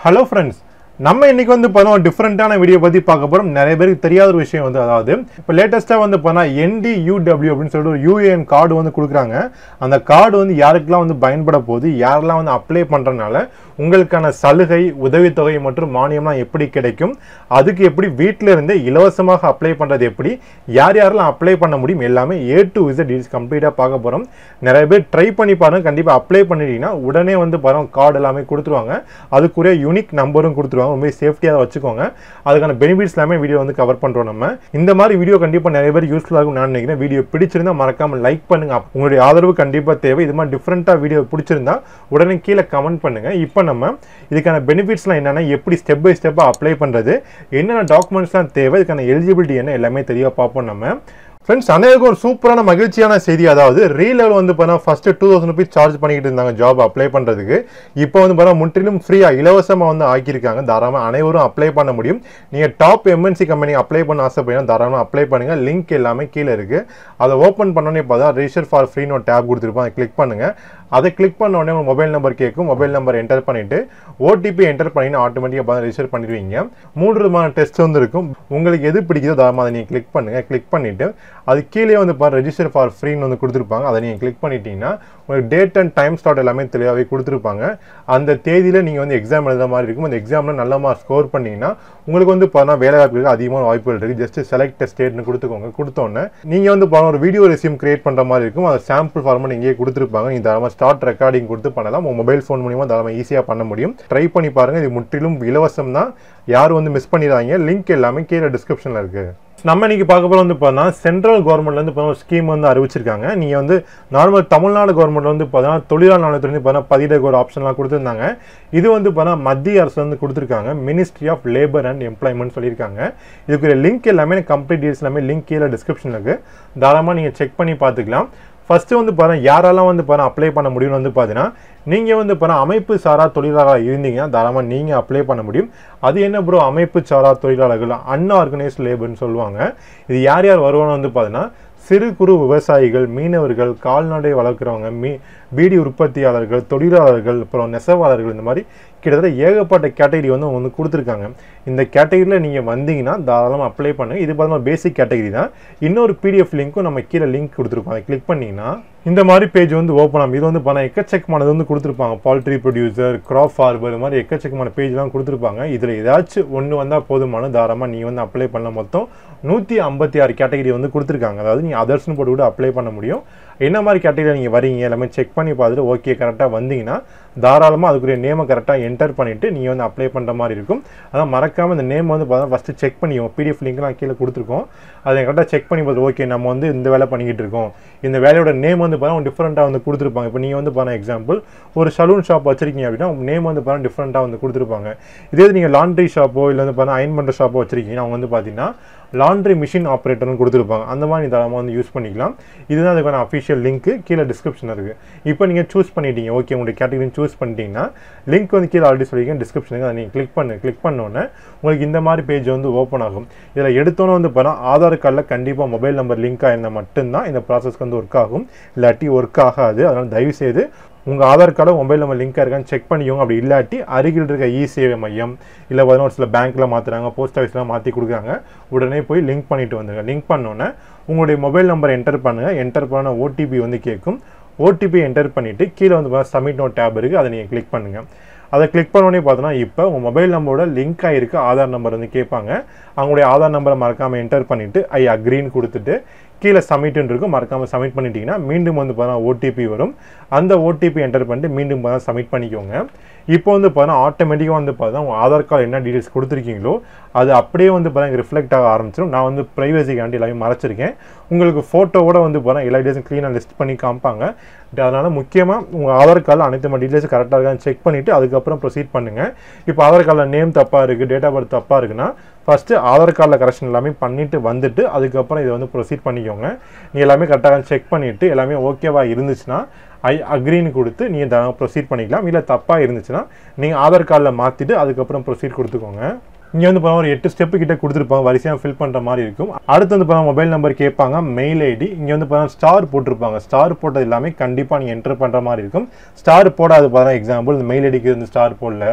hello friends நம்ம இன்னைக்கு வந்து பார்த்தோம் டிஃப்ரெண்ட்டான வீடியோ பற்றி பார்க்க போகிறோம் நிறைய பேருக்கு தெரியாத ஒரு விஷயம் வந்து அதாவது இப்போ லேட்டஸ்ட்டாக வந்து பார்த்தா என்டியூடபிள்யூ அப்படின்னு சொல்லிட்டு ஒரு யூஏஎன் கார்டு வந்து கொடுக்குறாங்க அந்த கார்டு வந்து யாருக்கெல்லாம் வந்து பயன்பட போகுது யாரெல்லாம் வந்து அப்ளை பண்ணுறதுனால உங்களுக்கான சலுகை உதவித்தொகை மற்றும் மானியம்லாம் எப்படி கிடைக்கும் அதுக்கு எப்படி வீட்டில் இருந்தே இலவசமாக அப்ளை பண்ணுறது எப்படி யார் யாரெல்லாம் அப்ளை பண்ண முடியும் எல்லாமே ஏ டு விசட் டீல்ஸ் கம்ப்ளீட்டாக பார்க்க போகிறோம் நிறைய பேர் ட்ரை பண்ணி பாருங்க கண்டிப்பாக அப்ளை பண்ணிட்டீங்கன்னா உடனே வந்து பாருங்க கார்டு எல்லாமே கொடுத்துருவாங்க அதுக்குரிய யூனிக் நம்பரும் கொடுத்துருவாங்க ரொம்ப சேஃப்டியாக வச்சுக்கோங்க அதுக்கான பெனிஃபிட்ஸ் எல்லாமே வீடியோ வந்து கவர் பண்ணுறோம் நம்ம இந்த மாதிரி வீடியோ கண்டிப்பாக நிறைய பேர் யூஸ்ஃபுல்லாக இருக்கும் நான் நினைக்கிறேன் வீடியோ பிடிச்சிருந்தா மறக்காம லைக் பண்ணுங்க உங்களுடைய ஆதரவு கண்டிப்பாக தேவை இது மாதிரி டிஃப்ரெண்ட்டாக வீடியோ பிடிச்சிருந்தா உடனே கீழே கமெண்ட் பண்ணுங்க இப்போ நம்ம இதுக்கான பெனிஃபிட்ஸ்லாம் என்னென்ன எப்படி ஸ்டெப் பை ஸ்டெப்பாக அப்ளை பண்ணுறது என்னென்ன டாக்குமெண்ட்ஸ்லாம் தேவை இதுக்கான எலிஜிபிலிட்டி என்ன எல்லாமே தெளிவாக பார்ப்போம் நம்ம ஃப்ரெண்ட்ஸ் அனைவருக்கும் ஒரு சூப்பரான மகிழ்ச்சியான செய்தி அதாவது ரீ லெவல் வந்து பார்த்தா first two thousand rupees charge பண்ணிக்கிட்டு இருந்தாங்க ஜாப் அப்ளை பண்ணுறதுக்கு இப்போ வந்து பார்த்தா முற்றிலும் ஃப்ரீயாக இலவசமாக வந்து ஆக்கியிருக்காங்க தாராளமாக அனைவரும் அப்ளை பண்ண முடியும் நீங்கள் டாப் எம்என்சி கம்பெனி அப்ளை பண்ண ஆசைப்பட்டீங்கன்னா தாராளமாக அப்ளை பண்ணுங்கள் லிங்க் எல்லாமே கீழே இருக்குது அதை ஓப்பன் பண்ணோன்னே பார்த்தா ரிஜிஸ்டர் ஃபார் ஃப்ரீன்னு ஒரு டேப் கொடுத்துருப்போம் அதை கிளிக் பண்ணுங்கள் அதை கிளிக் பண்ண உடனே உங்கள் மொபைல் நம்பர் கேட்கும் மொபைல் நம்பர் என்டர் பண்ணிவிட்டு ஓடிபி என்டர் பண்ணினா ஆட்டோமேட்டிக்காக பார்த்து ரிஜிஸ்டர் பண்ணிடுவீங்க மூன்று விதமான டெஸ்ட் வந்து இருக்கும் உங்களுக்கு எது பிடிக்குதோ தாராளமாக அதை நீங்கள் கிளிக் பண்ணுங்கள் கிளிக் பண்ணிவிட்டு அது கீழே வந்து பாரு ரெஜிஸ்டர் ஃபார் ஃப்ரீன்னு வந்து கொடுத்துருப்பாங்க அதை நீங்கள் கிளிக் பண்ணிட்டீங்கன்னா உங்களுக்கு டேட் அண்ட் டைம் ஸ்லாட் எல்லாமே தெளிவாகவே கொடுத்துருப்பாங்க அந்த தேதியில் நீங்கள் வந்து எக்ஸாம் எழுதுற மாதிரி இருக்கும் அந்த எக்ஸாமில் நல்ல மார்க் ஸ்கோர் பண்ணிங்கன்னா உங்களுக்கு வந்து பார்த்தா வேலை வாய்ப்புகளுக்கு அதிகமான வாய்ப்புகள் இருக்குது ஜஸ்ட் செலக்ட் ஸ்டேட்னு கொடுத்துக்கோங்க கொடுத்தோன்னே நீங்கள் வந்து பார்த்தா ஒரு வீடியோ ரெசியூம் கிரியேட் பண்ணுற மாதிரி இருக்கும் அதை சாம்பிள் ஃபார்மெட் இங்கேயே கொடுத்துருப்பாங்க நீங்கள் தாராளமாக ஸ்டார்ட் ரெக்கார்டிங் கொடுத்து பண்ணலாம் உங்கள் மொபைல் ஃபோன் மூலியமாக தாராளமாக ஈஸியாக பண்ண முடியும் ட்ரை பண்ணி பாருங்கள் இது முற்றிலும் இலவசம் தான் யாரும் வந்து மிஸ் பண்ணிடுறாங்க லிங்க் எல்லாமே கீழே டிஸ்கிரிப்ஷனில் இருக்குது நம்ம இன்னைக்கு பார்க்க போகிற வந்து பார்த்தா சென்ட்ரல் கவர்மெண்ட்லேருந்து இப்போ ஒரு ஸ்கீம் வந்து அறிவிச்சிருக்காங்க நீங்கள் வந்து நார்மல் தமிழ்நாடு கவர்மெண்ட் வந்து பார்த்தீங்கன்னா தொழிலாளர் நலத்துலேருந்து பார்த்தா பதிடக்கு ஒரு ஆப்ஷன்லாம் கொடுத்துருந்தாங்க இது வந்து பார்த்தா மத்திய அரசு வந்து கொடுத்துருக்காங்க ministry of labour and employment சொல்லியிருக்காங்க இதுக்குரிய லிங்க் எல்லாமே கம்ப்ளீட் டீல்ஸ் எல்லாமே லிங்க் கீழே டிஸ்கிரிப்ஷனில் இருக்குது தாராளமாக நீங்கள் செக் பண்ணி பார்த்துக்கலாம் ஃபஸ்ட்டு வந்து பாருங்கள் யாரெல்லாம் வந்து பாருங்கள் அப்ளை பண்ண முடியும்னு வந்து பார்த்தீங்கன்னா நீங்கள் வந்து பாருங்கள் அமைப்பு சாரா தொழிலாளராக இருந்தீங்கன்னா தாராளமாக நீங்கள் அப்ளை பண்ண முடியும் அது என்ன ப்ரோ அமைப்பு சாரா தொழிலாளர்கள் அன்ஆர்கனைஸ்ட் லேபர்னு சொல்லுவாங்க இது யார் யார் வருவான்னு வந்து பார்த்தீங்கன்னா சிறு குறு விவசாயிகள் மீனவர்கள் கால்நடை வளர்க்குறவங்க மீ பீடி உற்பத்தியாளர்கள் தொழிலாளர்கள் அப்புறம் நெசவாளர்கள் இந்த மாதிரி கிட்டத்தட்ட ஏகப்பட்ட கேட்டகரி வந்து அவங்க வந்து கொடுத்துருக்காங்க இந்த கேட்டகரியில் நீங்கள் வந்தீங்கன்னா தாராளமாக அப்ளை பண்ணுங்கள் இது பார்த்தீங்கன்னா பேசிக் கேட்டகரி தான் இன்னொரு பிடிஎஃப் லிங்க்கும் நம்ம கீழே லிங்க் கொடுத்துருக்கோம் அதை கிளிக் பண்ணிங்கன்னா இந்த மாதிரி பேஜ் வந்து ஓப்பன் ஆகும் இது வந்து பார்த்தா எக்கச்சக்கமானது வந்து கொடுத்துருப்பாங்க பால்ட்ரி ப்ரொடியூசர் கிராப் ஃபார்மர் இது மாதிரி எக்கச்சக்கமான பேஜ்லாம் கொடுத்துருப்பாங்க இதில் ஏதாச்சும் ஒன்று வந்தால் போதுமான தாராளமாக நீ வந்து அப்ளை பண்ண மொத்தம் நூற்றி ஐம்பத்தி ஆறு கேட்டகரி வந்து கொடுத்துருக்காங்க அதாவது நீ அதர்ஸ்னு போட்டு கூட அப்ளை பண்ண முடியும் என்ன மாதிரி கேட்டகரியில் நீங்கள் வரீங்க எல்லாமே செக் பண்ணி பார்த்துட்டு ஓகே கரெக்டாக வந்தீங்கன்னா தாராளமாக அதுக்குரிய நேமை கரெக்டாக என்டர் பண்ணிவிட்டு நீங்கள் வந்து அப்ளை பண்ணுற மாதிரி இருக்கும் அதான் மறக்காமல் இந்த நேம் வந்து பார்த்தா ஃபஸ்ட்டு செக் பண்ணிக்கோங்க பிடிஎஃப் லிங்க்லாம் கீழே கொடுத்துருக்கோம் அதை கரெக்டாக செக் பண்ணி பார்த்து ஓகே நம்ம வந்து இந்த வேலை பண்ணிக்கிட்டு இருக்கோம் இந்த வேலையோட நேம் வந்து பார்த்தா டிஃப்ரெண்ட்டாக வந்து கொடுத்துருப்பாங்க இப்போ நீங்கள் வந்து பார்த்தா எக்ஸாம்பிள் ஒரு சலூன் ஷாப் வச்சிருக்கீங்க அப்படின்னா உங்கள் நேம் வந்து பார்த்தா டிஃப்ரெண்ட்டாக வந்து கொடுத்துருப்பாங்க இதே நீங்கள் லாண்ட்ரி ஷாப்போ இல்லை வந்து பார்த்தா அயன் பண்ணுற ஷாப்போ வச்சிருக்கீங்கன்னா அவங்க வந்து பார்த்தீங்கன்னா லாண்ட்ரி மிஷின் ஆப்ரேட்டர்னு கொடுத்துருப்பாங்க அந்த மாதிரி தாராளமாக வந்து யூஸ் பண்ணிக்கலாம் இதுதான் அதுக்கான அஃபிஷியல் லிங்க்கு கீழே டிஸ்கிரிப்ஷன் இருக்குது இப்போ நீங்கள் சூஸ் பண்ணிட்டீங்க ஓகே உங்களுடைய கேட்டகரி சூஸ் பண்ணிட்டீங்கன்னா லிங்க் வந்து கீழே ஆல்ரெடி சொல்லியிருக்கேன் டிஸ்கிரிப்ஷனுக்கு அதை நீங்கள் கிளிக் பண்ணு கிளிக் பண்ணோன்னே உங்களுக்கு இந்த மாதிரி பேஜ் வந்து ஓப்பன் ஆகும் இதில் எடுத்தோன்னே வந்து பார்த்தா ஆதார் கார்டில் கண்டிப்பாக மொபைல் நம்பர் லிங்க் ஆயிருந்தால் மட்டும்தான் இந்த ப்ராசஸ்க்கு வந்து ஒர்க் ஆகும் இல்லாட்டி ஒர்க் ஆகாது அதனால் தயவுசெய்து உங்கள் ஆதார் கார்டை மொபைல் நம்பர் லிங்காக இருக்கான்னு செக் பண்ணிக்கோங்க அப்படி இல்லாட்டி அருகில் இருக்க இ சேவை மையம் இல்லை பார்த்தீங்கன்னா ஒரு சில பேங்க்கில் மாற்றுறாங்க போஸ்ட் ஆஃபீஸ்லாம் மாற்றி கொடுக்குறாங்க உடனே போய் லிங்க் பண்ணிட்டு வந்துருங்க லிங்க் பண்ணோன்னே உங்களுடைய மொபைல் நம்பர் என்டர் பண்ணுங்கள் என்டர் பண்ண ஓடிபி வந்து கேட்கும் ஓடிபி என்டர் பண்ணிவிட்டு கீழே வந்து சப்மிட் நோட் டேப் இருக்குது அதை நீங்கள் கிளிக் பண்ணுங்கள் அதை கிளிக் பண்ணோடனே பார்த்தோன்னா இப்போ உங்கள் மொபைல் நம்பரோட லிங்க் ஆகிருக்கு ஆதார் நம்பர் வந்து கேட்பாங்க அவங்களுடைய ஆதார் நம்பரை மறக்காமல் என்டர் பண்ணிவிட்டு ஐ அக்ரின்னு கொடுத்துட்டு கீழே சப்மிட்னு இருக்கும் மறக்காமல் சப்மிட் பண்ணிட்டீங்கன்னா மீண்டும் வந்து பார்த்தா ஓடிபி வரும் அந்த ஓடிபி என்டர் பண்ணிட்டு மீண்டும் பார்த்தா சப்மிட் பண்ணிக்கோங்க இப்போ வந்து பார்த்தா ஆட்டோமேட்டிக்காக வந்து பார்த்தா உங்கள் ஆதார் கார்டு என்ன டீட்டெயில்ஸ் கொடுத்துருக்கீங்களோ அது அப்படியே வந்து பார்த்தா ரிஃப்ளெக்ட் ஆக ஆரம்பிச்சிடும் நான் வந்து ப்ரைவசிக்காண்டி எல்லாமே மறைச்சிருக்கேன் உங்களுக்கு ஃபோட்டோவோட வந்து பார்த்தா எல்லா டீட்டெயில்ஸும் க்ளீனாக லிஸ்ட் பண்ணி காமிப்பாங்க அதனால் முக்கியமாக உங்கள் ஆதார் கார்டில் அனைத்து மாதிரி டீட்டெயில்ஸ் கரெக்டாக இருக்கான்னு செக் பண்ணிவிட்டு அதுக்கப்புறம் ப்ரொசீட் பண்ணுங்கள் இப்போ ஆதார் கார்டில் நேம் தப்பாக இருக்குது டேட் ஆஃப் பர்த் தப்பாக இருக்குன்னா ஃபஸ்ட்டு ஆதார் கார்டில் கரெக்ஷன் எல்லாமே பண்ணிவிட்டு வந்துட்டு அதுக்கப்புறம் இதை வந்து ப்ரொசீட் பண்ணிக்கோங்க நீ எல்லாமே கரெக்டாக செக் பண்ணிவிட்டு எல்லாமே ஓகேவா இருந்துச்சுன்னா ஐ அக்ரின்னு கொடுத்து நீங்கள் ப்ரொசீட் பண்ணிக்கலாம் இல்லை தப்பாக இருந்துச்சுன்னா நீங்கள் ஆதார் கார்டில் மாற்றிட்டு அதுக்கப்புறம் ப்ரொசீட் கொடுத்துக்கோங்க இங்கே வந்து பார்த்தா ஒரு எட்டு ஸ்டெப்பு கிட்ட கொடுத்துருப்பாங்க வரிசையாக ஃபில் பண்ணுற மாதிரி இருக்கும் அடுத்து வந்து பார்த்தா மொபைல் நம்பர் கேட்பாங்க மெயில் ஐடி இங்கே வந்து பார்த்தா ஸ்டார் போட்டிருப்பாங்க ஸ்டார் போட்டது எல்லாமே கண்டிப்பாக நீங்கள் என்டர் பண்ணுற மாதிரி இருக்கும் ஸ்டார் போடாது பார்த்தா எக்ஸாம்பிள் இந்த மெயில் ஐடிக்கு வந்து ஸ்டார் போடல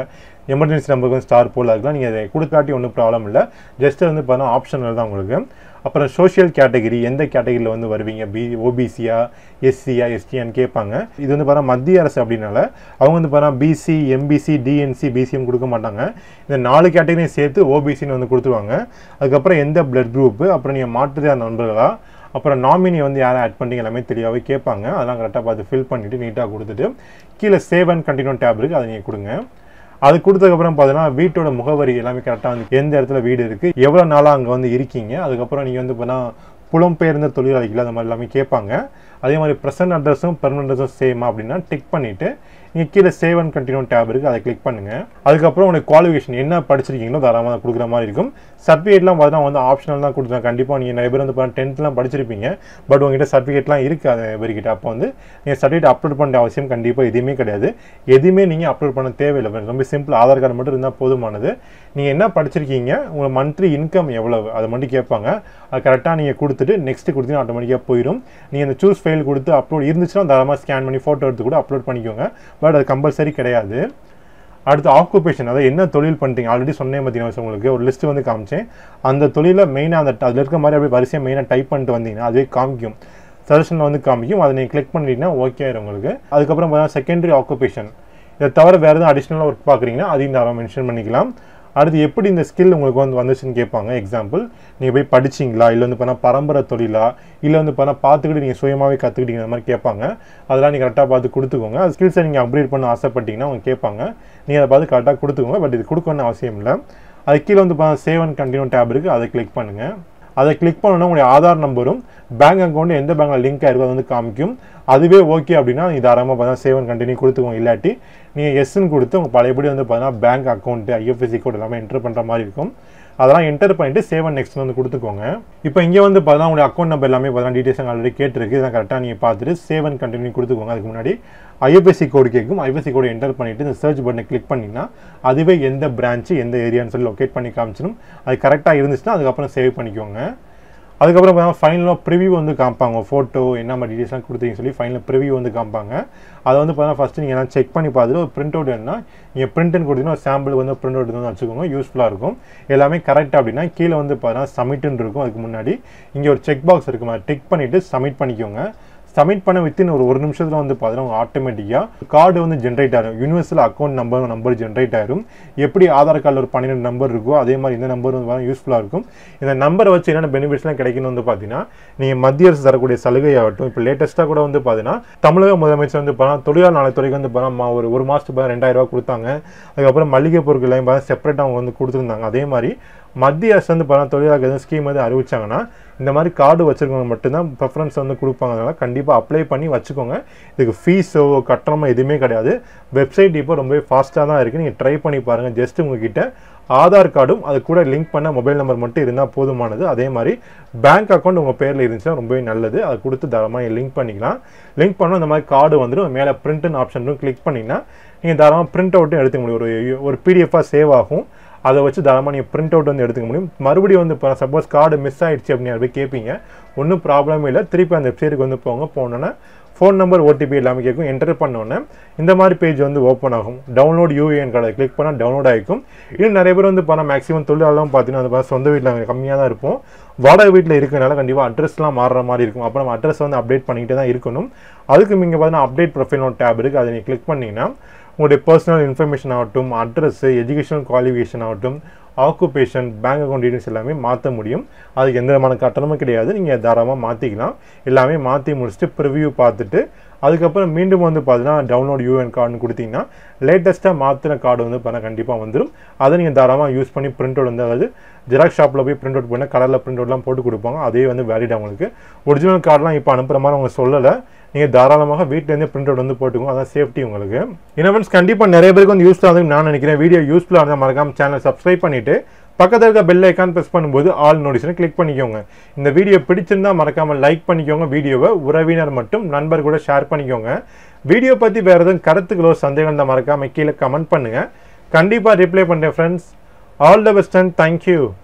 எமர்ஜென்சி நம்பருக்கு வந்து ஸ்டார் போல் இருக்கலாம் நீங்கள் அதை கொடுக்காட்டி ஒன்றும் ப்ராப்ளம் இல்லை ஜஸ்ட் வந்து பார்த்தீங்கன்னா ஆப்ஷனல் தான் உங்களுக்கு அப்புறம் சோஷியல் கேட்டகரி எந்த கேட்டகரியில் வந்து வருவீங்க பி ஓபிசியா எஸ்சியா எஸ்டியான்னு கேட்பாங்க இது வந்து பார்த்தா மத்திய அரசு அப்படின்னால அவங்க வந்து பார்த்தா பிசி எம்பிசி டிஎன்சி பிசிஎம் கொடுக்க மாட்டாங்க இந்த நாலு கேட்டகரியும் சேர்த்து ஓபிசின்னு வந்து கொடுத்துருவாங்க அதுக்கப்புறம் எந்த பிளட் குரூப்பு அப்புறம் நீங்கள் மாற்றுதியார் நண்பர்களா அப்புறம் நாமினி வந்து யாரை ஆட் பண்ணிங்க எல்லாமே தெளிவாகவே கேட்பாங்க அதெல்லாம் கரெக்டாக பார்த்து ஃபில் பண்ணிவிட்டு நீட்டாக கொடுத்துட்டு கீழே சேவ் அண்ட் கண்டினியூ டேப் இருக்குது அதை நீங்கள் கொடுங்க அது கொடுத்ததுக்கப்புறம் பார்த்தீங்கன்னா வீட்டோட முகவரி எல்லாமே கரெக்டாக வந்து எந்த இடத்துல வீடு இருக்குது எவ்வளோ நாளாக அங்கே வந்து இருக்கீங்க அதுக்கப்புறம் நீங்கள் வந்து பார்த்தா புலம்பெயர்ந்த தொழிலாளிகள் அந்த மாதிரி எல்லாமே கேட்பாங்க அதே மாதிரி ப்ரெசன்ட் அட்ரஸும் பெர்மனன்ட் அட்ரஸும் சேமா அப்படின்னா டிக் பண்ணிவிட்டு நீங்கள் கீழே சேவ் அண்ட் கண்டினியூ டேப் இருக்குது அதை கிளிக் பண்ணுங்கள் அதுக்கப்புறம் உங்களுக்கு குவாலிஃபிகேஷன் என்ன படிச்சிருக்கீங்களோ தாராளமாக கொடுக்குற மாதிரி இருக்கும் சர்டிஃபிகேட்லாம் பார்த்தீங்கன்னா வந்து ஆப்ஷனல் தான் கொடுத்துருங்க கண்டிப்பாக நீங்கள் நிறைய பேர் வந்து பார்த்தா டென்த்லாம் படிச்சிருப்பீங்க பட் உங்ககிட்ட சர்டிஃபிகேட்லாம் இருக்காது நிறைய பேர்கிட்ட அப்போ வந்து நீங்கள் சர்டிஃபிகேட் அப்லோட் பண்ண அவசியம் கண்டிப்பாக எதுவுமே கிடையாது எதுவுமே நீங்கள் அப்லோட் பண்ண தேவையில்லை ரொம்ப சிம்பிள் ஆதார் கார்டு மட்டும் இருந்தால் போதுமானது நீங்கள் என்ன படிச்சிருக்கீங்க உங்கள் மந்த்லி இன்கம் எவ்வளவு அதை மட்டும் கேட்பாங்க அது கரெக்டாக நீங்கள் கொடுத்துட்டு நெக்ஸ்ட் கொடுத்தீங்கன்னா ஆட்டோமேட்டிக்காக போயிடும் நீங்கள் இந்த சூஸ் ஃபைல் கொடுத்து அப்லோட் இருந்துச்சுன்னா தாராளமாக ஸ்கேன் பண்ணி ஃபோட்டோ எடுத்து கூட அப்லோட் பண்ணிக்கோங்க பட் அது கம்பல்சரி கிடையாது அடுத்து ஆக்குபேஷன் அதாவது என்ன தொழில் பண்ணுறீங்க ஆல்ரெடி சொன்னேன் பார்த்தீங்கன்னா உங்களுக்கு ஒரு லிஸ்ட் வந்து காமிச்சேன் அந்த தொழிலை மெயினாக அந்த அதில் இருக்க மாதிரி அப்படியே வரிசையாக மெயினாக டைப் பண்ணிட்டு வந்தீங்கன்னா அதுவே காமிக்கும் சஜஷனில் வந்து காமிக்கும் அதை நீங்கள் கிளிக் பண்ணிட்டீங்கன்னா ஓகே ஆயிரும் உங்களுக்கு அதுக்கப்புறம் பார்த்தீங்கன்னா செகண்டரி ஆக்குபேஷன் இதை தவிர வேறு எதுவும் அடிஷ்னலாக ஒர்க் பார்க்குறீங்கன்னா அதையும் தாராளமாக மென்ஷன் பண்ணிக்கலாம் அடுத்து எப்படி இந்த ஸ்கில் உங்களுக்கு வந்து வந்துச்சுன்னு கேட்பாங்க எக்ஸாம்பிள் நீங்கள் போய் படிச்சிங்களா இல்லை வந்து பண்ணால் பரம்பரை தொழிலா இல்லை வந்து பண்ணால் பார்த்துக்கிட்டு நீங்கள் சுயமாகவே கற்றுக்கிட்டீங்க அந்த மாதிரி கேட்பாங்க அதெல்லாம் நீங்கள் கரெக்டாக பார்த்து கொடுத்துக்கோங்க அது ஸ்கில்ஸை நீங்கள் அப்கிரேட் பண்ண ஆசைப்பட்டீங்கன்னா அவங்க கேட்பாங்க நீங்கள் அதை பார்த்து கரெக்டாக கொடுத்துக்கோங்க பட் இது கொடுக்கணும்னு அவசியம் இல்லை அது கீழே வந்து பார்த்தா சேவ் அண்ட் கண்டினியூ டேப் இருக்குது அதை கிளிக் பண்ணுங்கள் அதை கிளிக் பண்ணோன்னா உங்களுடைய ஆதார் நம்பரும் பேங்க் அக்கௌண்ட் எந்த பேங்க்கில் லிங்க் ஆயிருக்கோ அது வந்து காமிக்கும் அதுவே ஓகே அப்படின்னா நீங்கள் தாராளமாக பார்த்தா சேவ் அண்ட் கண்டினியூ கொடுத்துக்கோங்க இல்லாட்டி நீங்கள் எஸ்ன்னு கொடுத்து உங்கள் பழையபடி வந்து பார்த்தீங்கன்னா பேங்க் அக்கௌண்ட் ஐஎஃப்எஸ்சி கோட் எல்லாமே என்டர் பண்ணுற மாதிரி இருக்கும் அதெல்லாம் என்டர் பண்ணிட்டு சேவ் அண்ட் நெக்ஸ்ட் வந்து கொடுத்துக்கோங்க இப்போ இங்கே வந்து பார்த்தீங்கன்னா உங்களுடைய அக்கௌண்ட் நம்பர் எல்லாமே பார்த்தீங்கன்னா டீட்டெயில்ஸ் ஆல்ரெடி கேட்டிருக்கு இதை கரெக்டாக நீங்கள் பார்த்துட்டு சேவ் அண்ட் கண்டினியூ கொடுத்துக்கோங்க அதுக்கு முன்னாடி ஐஎஃப்எஸ்சி கோடு கேட்கும் ஐஎஃப்எஸ்சி கோடு என்டர் பண்ணிட்டு இந்த சர்ச் பட்டனை கிளிக் பண்ணிங்கன்னா அதுவே எந்த பிரான்ச்சு எந்த ஏரியான்னு சொல்லி லொக்கேட் பண்ணி காமிச்சிடும் அது கரெக்டாக இருந்துச்சுன்னா அதுக்கப்புறம் சேவ் பண்ணிக்கோங்க அதுக்கப்புறம் பார்த்தீங்கன்னா ஃபைனலாக ப்ரிவியூ வந்து காமிப்பாங்க ஃபோட்டோ என்ன மாதிரி டீட்டெயில்ஸ்லாம் கொடுத்தீங்கன்னு சொல்லி ஃபைனல் ப்ரிவியூ வந்து காமிப்பாங்க அதை வந்து பார்த்தீங்கன்னா ஃபஸ்ட்டு நீங்கள் எல்லாம் செக் பண்ணி பார்த்துட்டு ஒரு பிரிண்ட் அவுட் என்ன நீங்கள் பிரிண்ட்னு கொடுத்தீங்கன்னா ஒரு சாம்பிள் வந்து பிரிண்ட் அவுட் வந்து வச்சுக்கோங்க யூஸ்ஃபுல்லாக இருக்கும் எல்லாமே கரெக்ட் அப்படின்னா கீழே வந்து பார்த்தீங்கன்னா சப்மிட்னு இருக்கும் அதுக்கு முன்னாடி இங்கே ஒரு செக் பாக்ஸ் இருக்குமா டிக் பண்ணிவிட்டு சப்மிட் பண்ணிக்கோங்க சப்மிட் பண்ண வித்தின் ஒரு ஒரு நிமிஷத்தில் வந்து பார்த்தீங்கன்னா ஆட்டோமேட்டிக்காக கார்டு வந்து ஜென்ரேட் ஆகும் universal account number number generate ஆயிரும் எப்படி ஆதார் கார்டில் ஒரு பன்னிரெண்டு நம்பர் இருக்கோ அதே மாதிரி இந்த நம்பர் வந்து யூஸ்ஃபுல்லாக இருக்கும் இந்த நம்பரை வச்சு என்னென்ன பெனிஃபிட்ஸ்லாம் கிடைக்கணும் வந்து பார்த்தீங்கன்னா நீங்கள் மத்திய அரசு தரக்கூடிய சலுகை ஆகட்டும் இப்போ லேட்டஸ்ட்டாக கூட வந்து பார்த்தீங்கன்னா தமிழக முதலமைச்சர் வந்து பார்த்தா தொழிலாளர் நலத்துறைக்கு வந்து பார்த்தா ஒரு ஒரு மாதத்துக்கு பார்த்தா ரெண்டாயிரம் ரூபா கொடுத்தாங்க அதுக்கப்புறம் மளிகை பொருட்கள் எல்லாம் பார்த்தா செப்பரேட்டாக அவங்க வந்து கொடுத்துருந்தாங்க அதே மாதிரி மத்திய அரசு வந்து பார்த்தா தொழிலாளர்கள் எதுவும் ஸ்கீம் வந்து அறிவிச்சாங்கன்னா இந்த மாதிரி கார்டு வச்சுருக்கவங்க மட்டும்தான் ப்ரிஃபரன்ஸ் வந்து கொடுப்பாங்க அதனால் கண்டிப்பாக அப்ளை பண்ணி வச்சுக்கோங்க இதுக்கு ஃபீஸோ கட்டணமோ எதுவுமே கிடையாது வெப்சைட் இப்போ ரொம்ப ஃபாஸ்ட்டாக தான் இருக்குது நீங்கள் ட்ரை பண்ணி பாருங்கள் ஜஸ்ட் உங்ககிட்ட ஆதார் கார்டும் அது கூட லிங்க் பண்ண மொபைல் நம்பர் மட்டும் இருந்தால் போதுமானது அதே மாதிரி பேங்க் அக்கௌண்ட் உங்கள் பேரில் இருந்துச்சுன்னா ரொம்பவே நல்லது அதை கொடுத்து தாராளமாக லிங்க் பண்ணிக்கலாம் லிங்க் பண்ணோம் இந்த மாதிரி கார்டு வந்துடும் மேலே பிரிண்ட்னு ஆப்ஷன் கிளிக் பண்ணிங்கன்னா நீங்கள் தாராளமாக பிரிண்ட் அவுட்டும் எடுத்துக்க முடியும் ஒரு ஒரு பிடிஎஃபாக சேவ் ஆகும் அதை வச்சு தாராளமாக நீங்கள் பிரிண்ட் அவுட் வந்து எடுத்துக்க முடியும் மறுபடியும் வந்து இப்போ சப்போஸ் கார்டு மிஸ் ஆயிடுச்சு அப்படின்னு போய் கேட்பீங்க ஒன்றும் ப்ராப்ளமே இல்லை திருப்பி அந்த வெப்சைட்டுக்கு வந்து போங்க போனோன்னே ஃபோன் நம்பர் ஓடிபி எல்லாமே கேட்கும் என்டர் பண்ணோன்னே இந்த மாதிரி பேஜ் வந்து ஓப்பன் ஆகும் டவுன்லோட் யூஏஎன் கார்டை கிளிக் பண்ணால் டவுன்லோட் ஆகிக்கும் இன்னும் நிறைய பேர் வந்து பண்ணால் மேக்ஸிமம் தொழிலாளர்லாம் பார்த்தீங்கன்னா அது சொந்த வீட்டில் கம்மியாக தான் இருப்போம் வாடகை வீட்டில் இருக்கிறனால கண்டிப்பாக அட்ரஸ்லாம் மாறுற மாதிரி இருக்கும் அப்போ நம்ம அட்ரஸ் வந்து அப்டேட் பண்ணிக்கிட்டே தான் இருக்கணும் அதுக்கு நீங்கள் பார்த்தீங்கன்னா அப்டேட் ப்ரொஃபைல் டேப் இருக்குது அதை நீங்கள் கிளிக் பண்ணிங்கன்னா உங்களுடைய பர்சனல் இன்ஃபர்மேஷன் ஆகட்டும் அட்ரஸ் எஜுகேஷனல் குவாலிஃபிகேஷன் ஆகட்டும் ஆக்குபேஷன் பேங்க் அக்கௌண்ட் டீடைல்ஸ் எல்லாமே மாற்ற முடியும் அதுக்கு எந்த விதமான கட்டணமும் கிடையாது நீங்கள் தாராளமாக மாற்றிக்கலாம் எல்லாமே மாற்றி முடிச்சுட்டு ப்ரிவ்யூ பார்த்துட்டு அதுக்கப்புறம் மீண்டும் வந்து பார்த்தீங்கன்னா டவுன்லோட் யூஎன் கார்டுன்னு கொடுத்தீங்கன்னா லேட்டஸ்ட்டாக மாற்றின கார்டு வந்து பண்ண கண்டிப்பாக வந்துடும் அதை நீங்கள் தாராளமாக யூஸ் பண்ணி பிரிண்ட் அவுட் வந்து அதாவது ஜெராக்ஸ் ஷாப்பில் போய் பிரிண்ட் அவுட் பண்ணால் கலரில் பிரிண்ட் அவுட்லாம் போட்டு கொடுப்பாங்க அதே வந்து வேலிட் உங்களுக்கு ஒரிஜினல் கார்டெலாம் இப்போ அனுப்புகிற மாதிரி அவங்க சொல்லலை நீங்கள் தாராளமாக வீட்டிலேருந்தே பிரிண்ட் அவுட் வந்து போட்டுக்கோங்க அதான் சேஃப்டி உங்களுக்கு என்ன ஃப்ரெண்ட்ஸ் கண்டிப்பாக நிறைய பேருக்கு வந்து யூஸ்ஃபுல்லாக வந்து நான் நினைக்கிறேன் வீடியோ யூஸ்ஃபுல்லாக இருந்தால் மறக்காம சேனல் சப்ஸ்கிரைப் பண்ணிவிட்டு பக்கத்தில் இருக்க பெல் ஐக்கான் ப்ரெஸ் பண்ணும்போது ஆல் நோட்டிஸ்னு கிளிக் பண்ணிக்கோங்க இந்த வீடியோ பிடிச்சிருந்தா மறக்காமல் லைக் பண்ணிக்கோங்க வீடியோவை உறவினர் மட்டும் நண்பர் கூட ஷேர் பண்ணிக்கோங்க வீடியோ பற்றி வேறு எதுவும் கருத்துக்களோ சந்தேகம் தான் மறக்காமல் கீழே கமெண்ட் பண்ணுங்கள் கண்டிப்பாக ரிப்ளை பண்ணுறேன் friends all the best and thank you